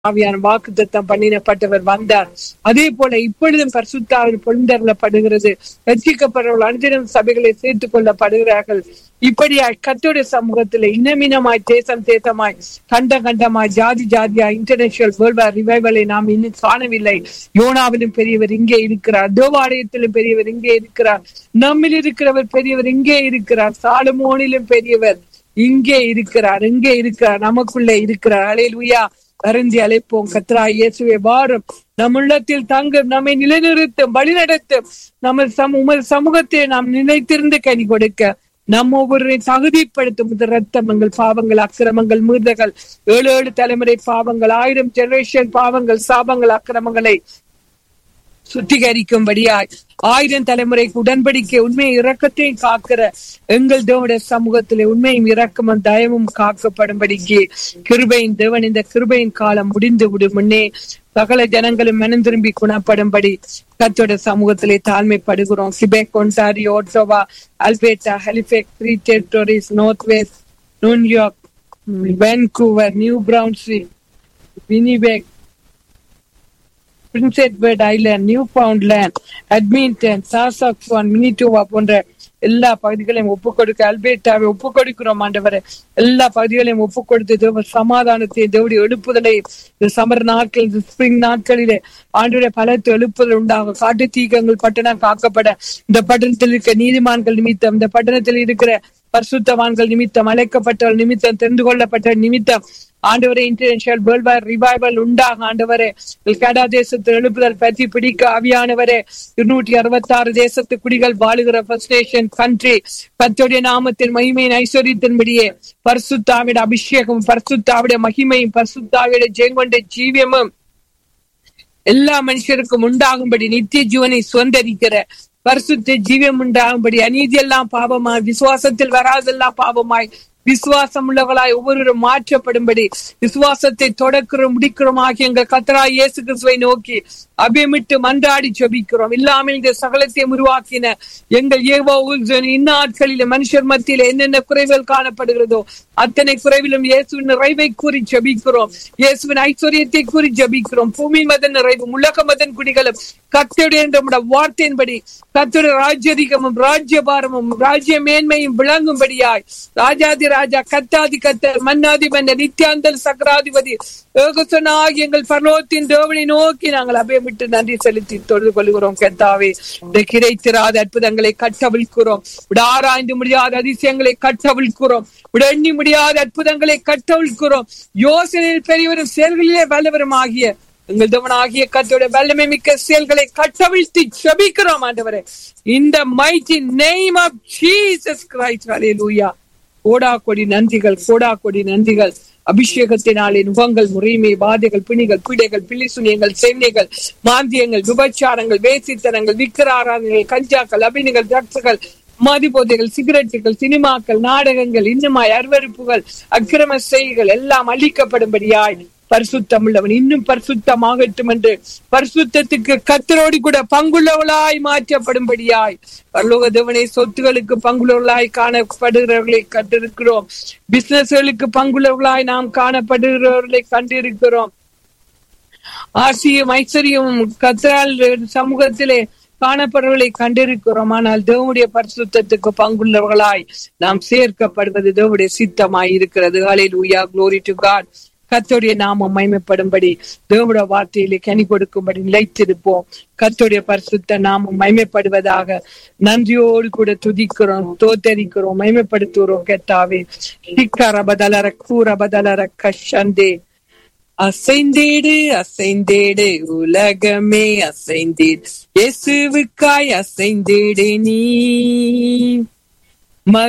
ஆவியான வாக்குத்தத்தம் பண்ணினப்பட்டவர் வந்தார் அதே போல இப்பொழுதும் பரிசுத்தாவில் பொழுந்தரப்படுகிறது ரட்சிக்கப்படுறவர்கள் அனுதினம் சபைகளை சேர்த்துக் கொள்ளப்படுகிறார்கள் இப்படியாய் கத்தோடைய சமூகத்துல இனமினமாய் தேசம் தேசமாய் கண்ட கண்டமாய் ஜாதி ஜாதியாய் இன்டர்நேஷனல் வேர்ல்ட் ரிவைவலை நாம் இன்னும் காணவில்லை யோனாவிலும் பெரியவர் இங்கே இருக்கிறார் தேவாலயத்திலும் பெரியவர் இங்கே இருக்கிறார் நம்மில் இருக்கிறவர் பெரியவர் இங்கே இருக்கிறார் சாலமோனிலும் பெரியவர் இங்கே இருக்கிறார் இங்கே இருக்கிறார் நமக்குள்ளே இருக்கிறார் அலையலுயா அருந்தி அழைப்போம் கத்ரா இயேசுவே வாரும் நம் உள்ளத்தில் தங்கும் நம்மை நிலைநிறுத்தும் வழிநடத்தும் நம்ம சம உமது சமூகத்தை நாம் நிலைத்திருந்து கனி கொடுக்க நம்ம ஒவ்வொருவரை தகுதிப்படுத்தும் இந்த ரத்தமங்கள் பாவங்கள் அக்கிரமங்கள் மீறுதல்கள் ஏழு ஏழு தலைமுறை பாவங்கள் ஆயிரம் ஜெனரேஷன் பாவங்கள் சாபங்கள் அக்கிரமங்களை சுத்திகரிக்கும்படியாய் ஆயிரம் தலைமுறைக்கு உடன்படிக்கை உண்மையை இரக்கத்தையும் காக்கிற எங்கள் தேவனுடைய சமூகத்திலே உண்மையும் இரக்கமும் தயமும் காக்கப்படும்படிக்கு கிருபையின் தேவன் இந்த கிருபையின் காலம் முடிந்து விடும் முன்னே சகல ஜனங்களும் மனம் திரும்பி குணப்படும்படி கத்தோட சமூகத்திலே தாழ்மைப்படுகிறோம் கிபெக் ஒன்டாரியோ ஓட்டோவா அல்பேட்டா ஹெலிபெக் three territories Northwest New York Vancouver New Brunswick Winnipeg Prince Edward Island Newfoundland Edmonton Saskatchewan Manitoba போன்ற எல்லா பகுதிகளையும் ஒப்புக் கொடுக்க அல்பேட்டாவை ஒப்புக் கொடுக்கிறோம் ஆண்டவரை எல்லா பகுதிகளையும் ஒப்புக் கொடுத்து தேவ சமாதானத்தை தேவடைய எழுப்புதலை இந்த சமர் நாட்கள் இந்த ஸ்பிரிங் நாட்களிலே ஆண்டுடைய பலத்து எழுப்புதல் உண்டாகும் காட்டு தீக்கங்கள் பட்டணம் காக்கப்பட இந்த பட்டணத்தில் இருக்க நீதிமான்கள் நிமித்தம் இந்த பட்டணத்தில் இருக்கிற பரிசுத்தவான்கள் நிமித்தம் அழைக்கப்பட்டவர்கள் நிமித்தம் தெரிந்து கொள்ளப்பட்ட நிமித்தம் ஆண்டவரே இன்டர்நேஷனல் வேர்ல்ட் வார் ரிவைவல் உண்டாக ஆண்டவரே கனடா தேசத்து எழுப்புதல் பற்றி பிடிக்க ஆவியானவரே இருநூற்றி அறுபத்தி ஆறு தேசத்து குடிகள் வாழுகிற ஃபர்ஸ்ட் நேஷன் கண்ட்ரி கத்தோடைய நாமத்தின் மகிமையின் ஐஸ்வர்யத்தின்படியே பரிசுத்தாவிட அபிஷேகம் பரிசுத்தாவிட மகிமையும் பரிசுத்தாவிட ஜெயங்கொண்ட ஜீவியமும் எல்லா மனுஷருக்கும் உண்டாகும்படி நித்திய ஜீவனை சுதந்திரிக்கிற பரிசுத்த ஜீவியம் உண்டாகும்படி அநீதி எல்லாம் பாவமாய் விசுவாசத்தில் வராதெல்லாம் பாவமாய் விசுவாசம் உள்ளவர்களாய் ஒவ்வொருவரும் மாற்றப்படும்படி விசுவாசத்தை தொடக்கிறோம் முடிக்கிறோம் ஆகிய எங்கள் கத்தரா இயேசு கிறிஸ்துவை நோக்கி அபியமிட்டு மன்றாடி ஜபிக்கிறோம் இல்லாமல் இந்த சகலத்தை உருவாக்கின எங்கள் ஏவோ இந்நாட்களில மனுஷர் மத்தியில என்னென்ன குறைகள் காணப்படுகிறதோ அத்தனை குறைவிலும் இயேசுவின் நிறைவை கூறி ஜபிக்கிறோம் இயேசுவின் ஐஸ்வர்யத்தை கூறி ஜபிக்கிறோம் பூமி மதன் நிறைவும் உலக மதன் குடிகளும் கத்தோடைய நம்முடைய வார்த்தையின்படி கத்தோடைய ராஜ்யதிகமும் ராஜ்யபாரமும் ராஜ்ய மேன்மையும் விளங்கும்படியாய் ராஜாதி ராஜா கத்தாதி கத்தர் மன்னாதி மன்னர் நித்யாந்தல் சக்கராதிபதி ஏகசனாகி எங்கள் பரலோகத்தின் தேவனை நோக்கி நாங்கள் அபயமிட்டு நன்றி செலுத்தி தொழுது கொள்கிறோம் கத்தாவே இந்த கிடைத்திராத அற்புதங்களை கட்டவிழ்கிறோம் விட ஆராய்ந்து முடியாத அதிசயங்களை கட்டவிழ்கிறோம் விட எண்ணி முடியாத அற்புதங்களை கட்டவிழ்கிறோம் யோசனையில் பெரியவரும் செயல்களிலே வல்லவரும் ஆகிய எங்கள் தேவனாகிய கத்தோட வல்லமை மிக்க செயல்களை கட்டவிழ்த்து ஜபிக்கிறோம் ஆண்டவரே இந்த mighty name of Jesus Christ ஹalleluya கோடா கொடி நன்றிகள் கோடா கொடி நன்றிகள் அபிஷேகத்தினாலே நுகங்கள் முறைமை பாதைகள் பிணிகள் பீடைகள் பிள்ளிசுனியங்கள் சேனைகள் மாந்தியங்கள் விபச்சாரங்கள் வேசித்தனங்கள் விக்கிராராதனைகள் கஞ்சாக்கள் அபினிகள் ட்ரக்ஸுகள் மதிபோதைகள் சிகரெட்டுகள் சினிமாக்கள் நாடகங்கள் இன்னுமாய் அருவறுப்புகள் அக்கிரம செய்கள் எல்லாம் அழிக்கப்படும்படியாய் பரிசுத்தம் உள்ளவன் இன்னும் பரிசுத்தமாகட்டும் என்று பரிசுத்தத்துக்கு கத்தரோடு கூட பங்குள்ளவளாய் மாற்றப்படும்படியாய் பரலோக தேவனை சொத்துகளுக்கு பங்குள்ளவர்களாய் காணப்படுகிறவர்களை கண்டிருக்கிறோம் பிசினஸ்களுக்கு பங்குள்ளவர்களாய் நாம் காணப்படுகிறவர்களை கண்டிருக்கிறோம் ஆசியும் ஐஸ்வர்யம் கத்தரால் சமூகத்திலே காணப்படுவர்களை கண்டிருக்கிறோம் ஆனால் தேவனுடைய பரிசுத்தத்துக்கு பங்குள்ளவர்களாய் நாம் சேர்க்கப்படுவது தேவனுடைய சித்தமாய் இருக்கிறது ஹalleluya லூயா க்ளோரி டு காட் கத்தோடைய நாமம் மைமைப்படும்படி தேவடைய வார்த்தையிலே கனி கொடுக்கும்படி நிலைத்திருப்போம் கத்தோடைய பரிசுத்த நாமம் மைமைப்படுவதாக நன்றியோடு கூட துதிக்கிறோம் தோத்தரிக்கிறோம் மைமைப்படுத்துகிறோம் கெட்டாவே திக்கரபதலர கூரபதலர கஷந்தே அசைந்தேடு அசைந்தேடு உலகமே அசைந்தேடு இயேசுவுக்காய் அசைந்தேடு நீ